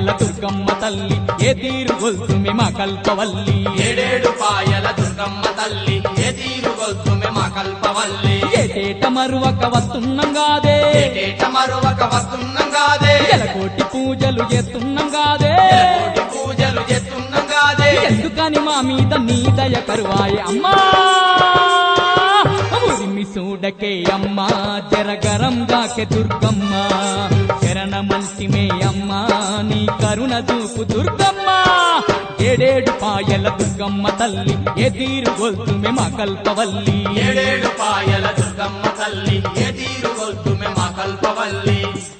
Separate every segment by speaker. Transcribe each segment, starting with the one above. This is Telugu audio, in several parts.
Speaker 1: పాయల దుర్గమ్మ తల్లి ఏ తీరు గొల్తుమి మా కల్పవల్లి
Speaker 2: ఏడేడు పాయల దుర్గమ్మ తల్లి ఏ తీరు గొల్తుమె మా కల్పవల్లి
Speaker 1: ఏటేట మరువక వస్తున్నాం గాదే
Speaker 2: ఏటేట మరువక వస్తున్నాం కాదే
Speaker 1: ఎలకోటి పూజలు చేస్తున్నాం గాదే
Speaker 2: కోటి పూజలు చేస్తున్నాం కాదే
Speaker 1: ఎందుకని మా మీద నీ దయ కరువాయే అమ్మా ఉరిమి చూడకే అమ్మా జరగరం గాకే దుర్గమ్మ శరణమంటిమే అమ్మా నీ కరుణ చూపు దుర్గమ్మ ఏడేడు పాయల దుర్గమ్మ తల్లి ఏ తీరు గొల్తుమే మా కల్పవల్లి
Speaker 2: ఏడేడు పాయల దుర్గమ్మ తల్లి ఏ తీరు గొల్తుమె మా కల్పవల్లి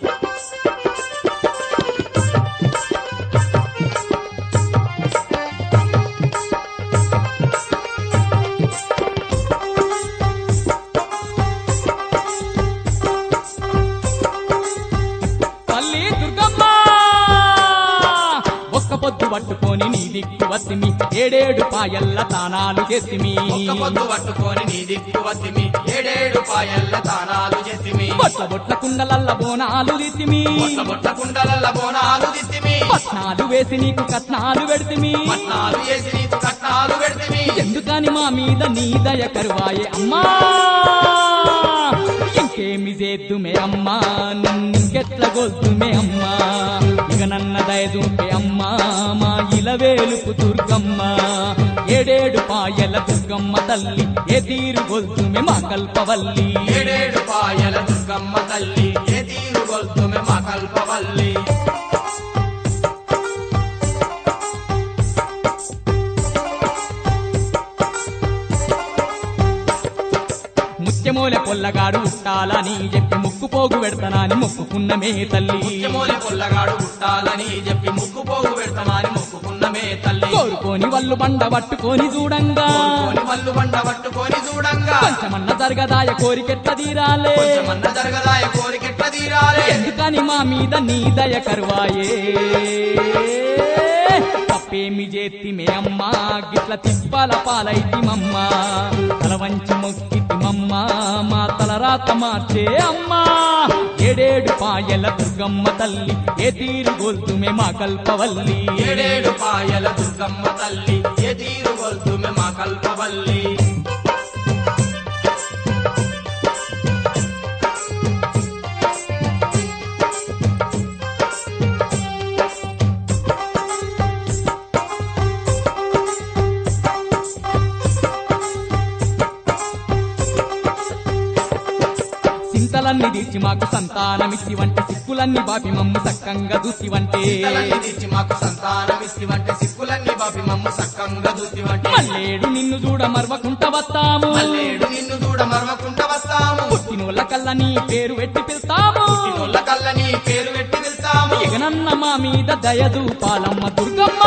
Speaker 1: తల్లి దుర్గమ్మ ఒక్క పొద్దు పట్టుకొని నీ దిక్కు వత్తిమి ఏడేడు పాయల్ల తానాలు చేసిమి
Speaker 2: ఒక్క పొద్దు పట్టుకొని నీ దిక్కు వత్తిమి ఏడేడు పాయల్ల తానాలు చేతిమి
Speaker 1: బొట్ల బొట్ల కుండలల్ల బోనాలు దిత్తిమి
Speaker 2: బొట్ల బొట్ల కుండలల్ల బోనాలు దిత్తిమి
Speaker 1: పట్నాలు వేసి నీకు కట్నాలు పెడితిమి
Speaker 2: పట్నాలు చేసి నీకు కట్నాలు పెడితిమి
Speaker 1: ఎందుకని మా మీద నీ దయ కరువాయే అమ్మా ఇంకేమి చేద్దుమే అమ్మా నిన్నెట్ల గొల్తుమే అమ్మా ఇక నన్న దయ చూపే అమ్మా మా ఇలవేలుపు దుర్గమ్మ ఏడేడు పాయల దుర్గమ్మ తల్లి ఏ తీరు గొల్తుమే మా కల్పవల్లి
Speaker 2: ఏడేడు పాయల దుర్గమ్మ తల్లి ఏ తీరు గొల్తుమె మా కల్పవల్లి
Speaker 1: ముత్యమూల పొల్లగాడు ఉట్టాలని చెప్పి ముక్కు పోగు పెడతానని మొక్కుకున్నమే తల్లి
Speaker 2: ముత్యమూలి పుల్లగాడు పుట్టాలని చెప్పి ముక్కు పోగు పెడతామని మొక్కుకున్నమే తల్లి
Speaker 1: కోరుకోని వాళ్ళు బండ పట్టుకొని చూడంగా
Speaker 2: కోరుకొని వల్లు బండ పట్టుకొని చూడంగా
Speaker 1: కొంచెమన్న జరగదాయ కోరికెట్ల తీరాలే
Speaker 2: కొంచెమన్న జరగదాయ కోరికెట్ల తీరాలే
Speaker 1: ఎందుకని మా మీద నీ దయ కరువాయే తప్పేమి చేతిమే అమ్మా గిట్ల తిప్పాల పాలైతిమమ్మా తల వంచి మొక్కితిమమ్మా మా తలరాత మార్చే అమ్మా ఏడేడు పాయల దుర్గమ్మ తల్లి ఏ తీరు గోల్తుమే మా కల్పవల్లి
Speaker 2: ఏడేడు పాయల దుర్గమ్మ తల్లి ఏ తీరు గొల్తుమె మా కల్పవల్లి
Speaker 1: చింతలన్నీ తీర్చి మాకు సంతానమిచ్చి వంటి సిక్కులన్నీ బాపి మమ్ము సక్కంగా దూసి వంటే
Speaker 2: తలన్ని తెచ్చి మాకు సంతానమిస్తి వంటి సిక్కులన్నీ బాపి మమ్ము సక్కంగా దూసి వంటి
Speaker 1: మల్లేడు నిన్ను చూడ మర్వకుంట వస్తాము
Speaker 2: మల్లేడు నిన్ను చూడ మరవకుంట వస్తాము
Speaker 1: పుట్టినోళ్ళ కల్ల నీ పేరు పెట్టి పిలుతాము
Speaker 2: పుట్టినోళ్ళ కళ్ళ నీ పేరు పెట్టి వెళ్తాము
Speaker 1: జగనన్న మా మీద దయదు పాలమ్మ దుర్గమ్మ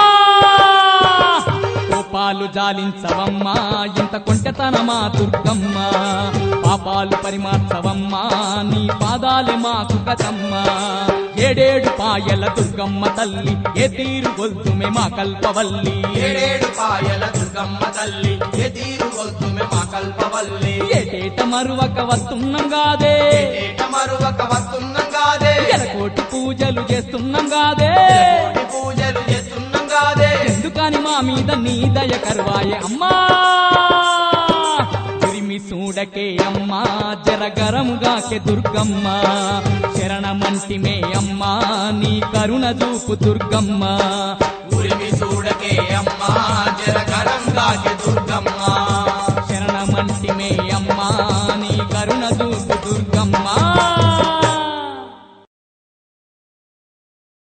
Speaker 1: కోపాలు జాలించవమ్మా ఇంత కొంటెతనమా దుర్గమ్మ పాపాలు పరిమార్చవమ్మా నీ పాదాలే మాకు కదమ్మా ఏడేడు పాయల దుర్గమ్మ తల్లి ఏ తీరు గొల్తుమే మా కల్పవల్లి
Speaker 2: ఏడేడు పాయల దుర్గమ్మ తల్లి ఏ తీరు గొల్తుమె మా కల్పవల్లి
Speaker 1: ఏటేట మరువక వస్తున్నాం గాదే
Speaker 2: ఏట మరువక వస్తున్నాం కాదే
Speaker 1: ఎలకోటి పూజలు చేస్తున్నాం గాదే
Speaker 2: కోటి పూజలు చేస్తున్నాం కాదే
Speaker 1: ఎందుకని మా మీద నీ దయ కరువాయే అమ్మా ఉరిమి చూడకే అమ్మా జరగరముగాకే దుర్గమ్మ శరణమంటిమే అమ్మా నీ కరుణ చూపు దుర్గమ్మ
Speaker 2: ఉరిమి చూడకే అమ్మా జరగరం గాకే దుర్గమ్మ